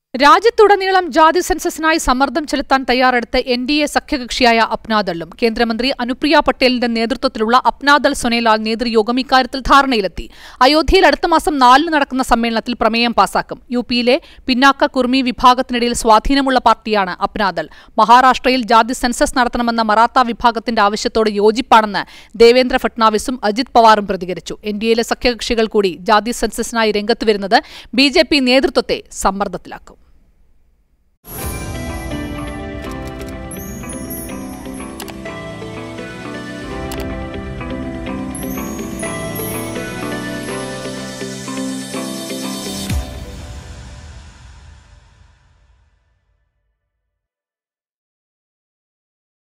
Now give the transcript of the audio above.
രാജ്യത്തുടനീളം ജാതി സെൻസസിനായി സമ്മർദ്ദം ചെലുത്താൻ തയ്യാറെടുത്ത എൻ ഡി എ സഖ്യകക്ഷിയായ അപ്നാദളും കേന്ദ്രമന്ത്രി അനുപ്രിയ പട്ടേലിന്റെ നേതൃത്വത്തിലുള്ള അപ്നാദൾ സൊനേലാൽ നേതൃയോഗം ഇക്കാര്യത്തിൽ ധാരണയിലെത്തി അയോധ്യയിൽ അടുത്ത മാസം നാലിന് നടക്കുന്ന സമ്മേളനത്തിൽ പ്രമേയം പാസാക്കും യു പിയിലെ പിന്നാക്ക കുർമി വിഭാഗത്തിനിടയിൽ സ്വാധീനമുള്ള പാർട്ടിയാണ് അപ്നാദൾ മഹാരാഷ്ട്രയിൽ ജാതി സെൻസസ് നടത്തണമെന്ന മറാത്ത വിഭാഗത്തിന്റെ ആവശ്യത്തോട് യോജിപ്പാണെന്ന് ദേവേന്ദ്ര ഫട്നാവിസും അജിത് പവാറും പ്രതികരിച്ചു എൻ ഡി എയിലെ സഖ്യകക്ഷികൾ കൂടി ജാതി സെൻസസിനായി രംഗത്ത് വരുന്നത് ബി ജെ പി നേതൃത്വത്തെ സമ്മർദ്ദത്തിലാക്കും